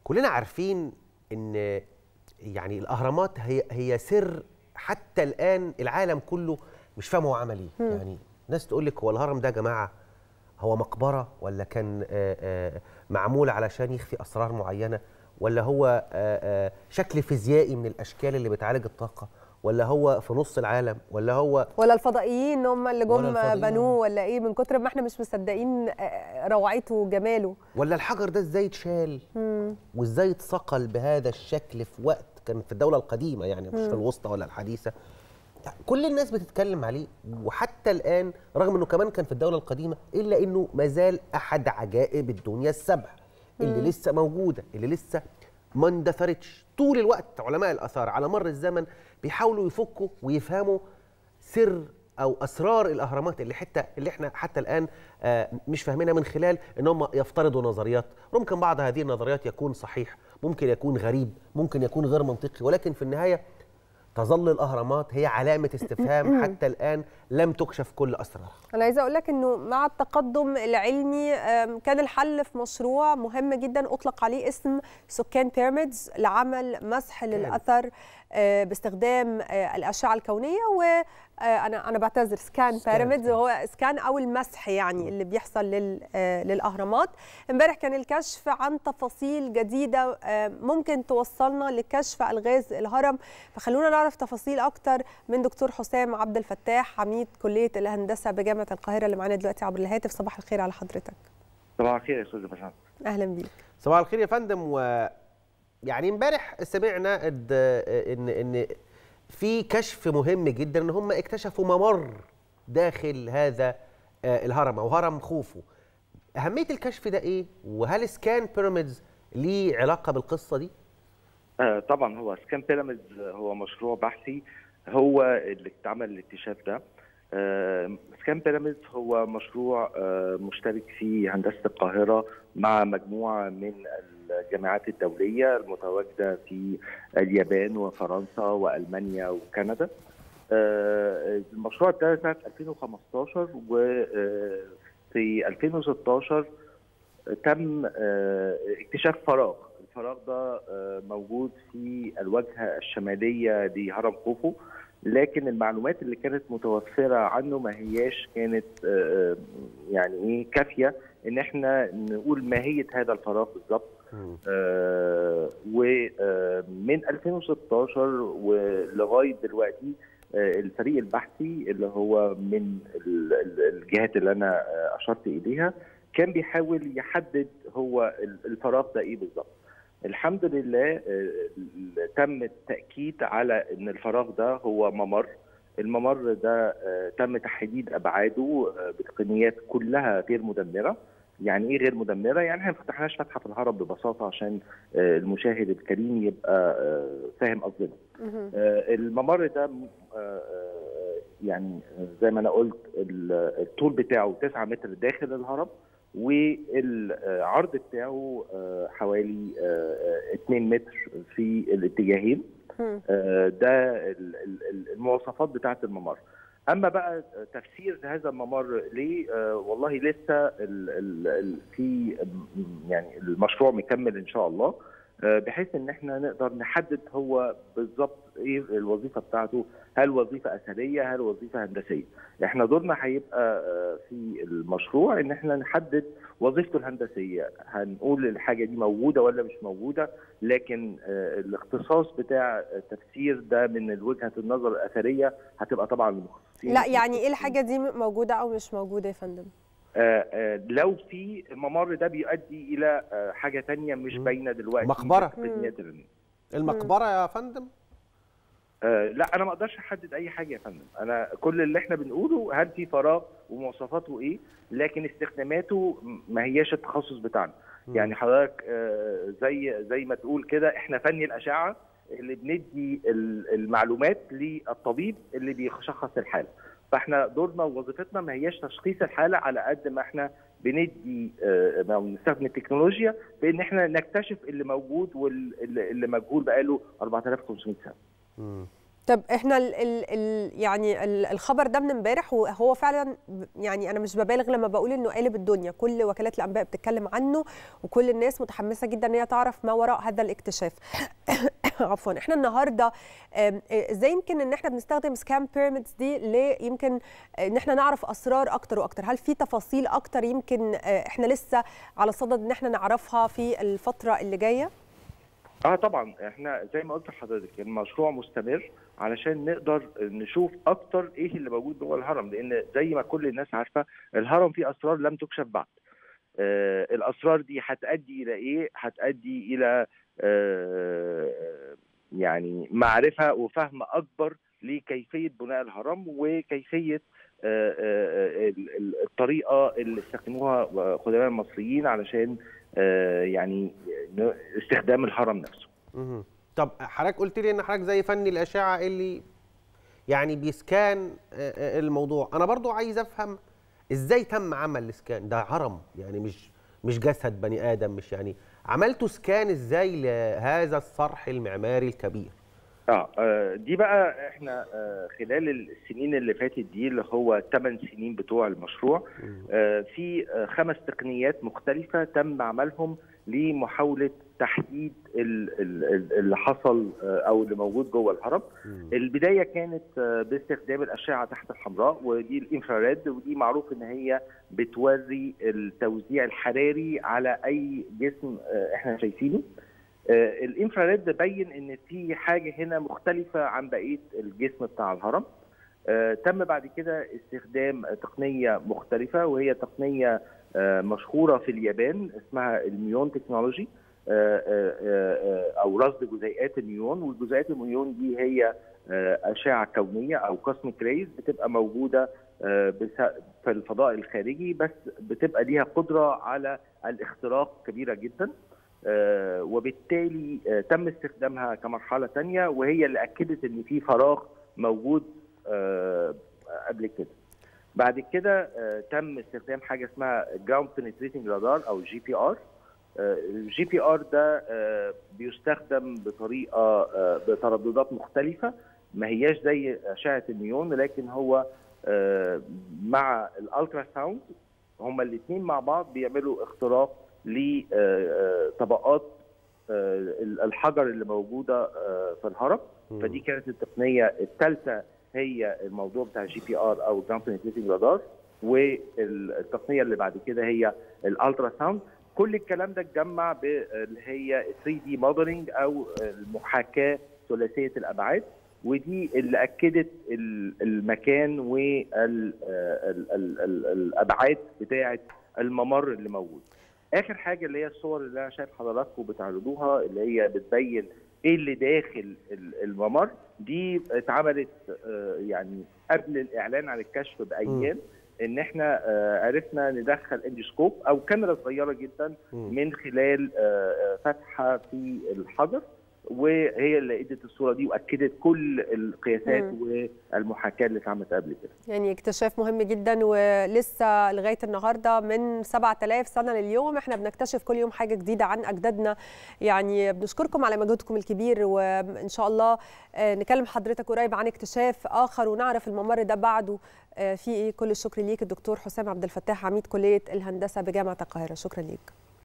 كلنا عارفين ان يعني الاهرامات هي هي سر حتى الان العالم كله مش فاهم هو عمل ايه يعني ناس تقول لك هو الهرم ده يا جماعه هو مقبره ولا كان آه، آه، معمول علشان يخفي اسرار معينه ولا هو آه، آه، شكل فيزيائي من الاشكال اللي بتعالج الطاقه ولا هو في نص العالم ولا هو ولا الفضائيين هم اللي ولا جم الفضائيين. بنوه ولا ايه من كتر ما احنا مش مصدقين آه، روعته وجماله ولا الحجر ده ازاي اتشال وازاي اتثقل بهذا الشكل في وقت كان في الدوله القديمه يعني مش في الوسطى ولا الحديثه كل الناس بتتكلم عليه وحتى الان رغم انه كمان كان في الدوله القديمه الا انه مازال احد عجائب الدنيا السبع اللي لسه موجوده اللي لسه ما اندثرتش طول الوقت علماء الاثار على مر الزمن بيحاولوا يفكوا ويفهموا سر او اسرار الاهرامات اللي حتى اللي احنا حتى الان آه، مش فاهمينها من خلال ان هم يفترضوا نظريات ممكن بعض هذه النظريات يكون صحيح ممكن يكون غريب ممكن يكون غير منطقي ولكن في النهايه تظل الاهرامات هي علامه استفهام حتى الان لم تكشف كل اسرارها انا عايزه اقول لك انه مع التقدم العلمي آم، كان الحل في مشروع مهم جدا اطلق عليه اسم سكان بيراميدز لعمل مسح للاثر آه، باستخدام آه، الاشعه الكونيه وانا انا بعتذر سكان بيراميدز وهو سكان او المسح يعني اللي بيحصل لل- آه، للاهرامات امبارح كان الكشف عن تفاصيل جديده آه، ممكن توصلنا لكشف الغاز الهرم فخلونا نعرف تفاصيل اكتر من دكتور حسام عبد الفتاح عميد كليه الهندسه بجامعه القاهره اللي معانا دلوقتي عبر الهاتف صباح الخير على حضرتك صباح الخير يا استاذ باشمهندس اهلا بيك صباح الخير يا فندم و يعني امبارح سمعنا الد- ان ان في كشف مهم جدا ان هم اكتشفوا ممر داخل هذا آه، الهرم او هرم خوفو اهميه الكشف ده ايه وهل سكان بيراميدز ليه علاقه بالقصه دي آه طبعا هو سكان بيراميدز هو مشروع بحثي هو اللي اتعمل الاكتشاف ده آه سكان بيراميدز هو مشروع آه مشترك فيه هندسه القاهره مع مجموعه من الجامعات الدوليه المتواجده في اليابان وفرنسا والمانيا وكندا آه المشروع ده سنه 2015 وفي 2016 تم آه، اكتشاف فراغ الفراغ ده آه، موجود في الواجهة الشمالية لهرم خوفو لكن المعلومات اللي كانت متوفرة عنه ما هياش كانت آه، يعني ايه كافية ان احنا نقول ماهية هذا الفراغ بالظبط آه، ومن 2016 ولغايه دلوقتي آه، الفريق البحثي اللي هو من ال- ال- الجهات اللي انا آه، اشرت اليها كان بيحاول يحدد هو ال- الفراغ ده ايه بالظبط. الحمد لله آه، تم التاكيد على ان الفراغ ده هو ممر الممر ده آه، تم تحديد ابعاده آه، بتقنيات كلها غير مدمره يعني ايه غير مدمره؟ يعني احنا ما فتحناش فتحه في الهرم ببساطه عشان آه، المشاهد الكريم يبقى آه، فاهم قصدنا. مهم. آه، الممر ده م- آه، آه، يعني زي ما انا قلت ال- الطول بتاعه 9 متر داخل الهرم والعرض بتاعه آه، حوالي آه، آه، 2 متر في الاتجاهين مم. آه، ده ال- ال- ال- المواصفات بتاعه الممر اما بقى تفسير هذا الممر ليه آه، والله لسه ال ال ال في م- يعني المشروع مكمل ان شاء الله آه، بحيث ان احنا نقدر نحدد هو بالظبط ايه الوظيفه بتاعته هل وظيفه اثريه هل وظيفه هندسيه احنا دورنا هيبقى آه، في المشروع ان احنا نحدد وظيفته الهندسيه هنقول الحاجه دي موجوده ولا مش موجوده لكن آه، الاختصاص بتاع التفسير ده من وجهه النظر الاثريه هتبقى طبعا المختصين لا يعني ايه الحاجه دي موجوده او مش موجوده يا فندم آه، آه، لو في الممر ده بيؤدي الى آه، حاجه تانية مش مم. باينه دلوقتي مقبرة. بتقنيات ال- المقبره يا فندم آه، لا انا ما اقدرش احدد اي حاجه يا فندم انا كل اللي احنا بنقوله هل في فراغ ومواصفاته ايه لكن استخداماته م- ما هياش التخصص بتاعنا مم. يعني حضرتك آه، زي زي ما تقول كده احنا فني الاشعه اللي بندي ال- المعلومات للطبيب اللي بيشخص الحاله فاحنا دورنا ووظيفتنا ما هياش تشخيص الحاله على قد ما احنا بندي آه، او نستخدم التكنولوجيا في ان احنا نكتشف اللي موجود واللي اللي مجهول بقاله 4500 سنه مم. طب احنا ال ال ال يعني ال الخبر ده من امبارح وهو فعلا يعني انا مش ببالغ لما بقول انه قالب الدنيا كل وكالات الانباء بتتكلم عنه وكل الناس متحمسه جدا ان هي تعرف ما وراء هذا الاكتشاف عفوا احنا النهارده ازاي يمكن ان احنا بنستخدم سكام بيراميدز دي ليه يمكن ان احنا نعرف اسرار اكتر واكتر هل في تفاصيل اكتر يمكن احنا لسه على صدد ان احنا نعرفها في الفتره اللي جايه اه طبعا احنا زي ما قلت لحضرتك المشروع مستمر علشان نقدر نشوف اكتر ايه اللي موجود جوه الهرم لان زي ما كل الناس عارفه الهرم فيه اسرار لم تكشف بعد آه الاسرار دي هتؤدي الى ايه هتؤدي الى آه يعني معرفه وفهم اكبر لكيفيه بناء الهرم وكيفيه آه آه الطريقه اللي استخدموها قدماء المصريين علشان يعني استخدام الهرم نفسه. طب حضرتك قلت لي ان حضرتك زي فني الاشعه اللي يعني بيسكان الموضوع، انا برضو عايز افهم ازاي تم عمل السكان؟ ده هرم يعني مش مش جسد بني ادم مش يعني عملتوا سكان ازاي لهذا الصرح المعماري الكبير؟ اه دي بقى احنا خلال السنين اللي فاتت دي اللي هو الثمان سنين بتوع المشروع في خمس تقنيات مختلفه تم عملهم لمحاوله تحديد اللي حصل او اللي موجود جوه الهرم. البدايه كانت باستخدام الاشعه تحت الحمراء ودي الانفراريد ودي معروف ان هي بتوري التوزيع الحراري على اي جسم احنا شايفينه. آه الانفراريد بين ان في حاجه هنا مختلفه عن بقيه الجسم بتاع الهرم آه تم بعد كده استخدام تقنيه مختلفه وهي تقنيه آه مشهوره في اليابان اسمها الميون تكنولوجي او رصد جزيئات النيون والجزيئات النيون دي هي اشعه كونيه او كوسميك ريز بتبقى موجوده في الفضاء الخارجي بس بتبقى ليها قدره على الاختراق كبيره جدا آه وبالتالي آه تم استخدامها كمرحله ثانيه وهي اللي اكدت ان في فراغ موجود آه قبل كده. بعد كده تم استخدام حاجه اسمها جراوند بنتريتنج رادار او جي بي ار. الجي بي ار ده بيستخدم بطريقه بترددات مختلفه ما هياش زي اشعه النيون لكن هو مع الالترا ساوند هما الاثنين مع بعض بيعملوا اختراق لطبقات الحجر اللي موجوده في الهرم فدي كانت التقنيه الثالثه هي الموضوع بتاع الجي بي ار او جراوند بنتريتنج رادار والتقنيه اللي بعد كده هي الالترا ساوند كل الكلام ده اتجمع اللي هي 3 دي موديلنج او المحاكاه ثلاثيه الابعاد ودي اللي اكدت المكان والابعاد بتاعه الممر اللي موجود اخر حاجه اللي هي الصور اللي انا شايف حضراتكم بتعرضوها اللي هي بتبين ايه اللي داخل الممر دي اتعملت يعني قبل الاعلان عن الكشف بايام ان احنا عرفنا ندخل اندوسكوب او كاميرا صغيره جدا من خلال فتحه في الحجر وهي اللي ادت الصوره دي واكدت كل القياسات مم. والمحاكاه اللي اتعملت قبل كده. يعني اكتشاف مهم جدا ولسه لغايه النهارده من 7000 سنه لليوم احنا بنكتشف كل يوم حاجه جديده عن اجدادنا يعني بنشكركم على مجهودكم الكبير وان شاء الله نكلم حضرتك قريب عن اكتشاف اخر ونعرف الممر ده بعده في ايه كل الشكر ليك الدكتور حسام عبد الفتاح عميد كليه الهندسه بجامعه القاهره شكرا ليك.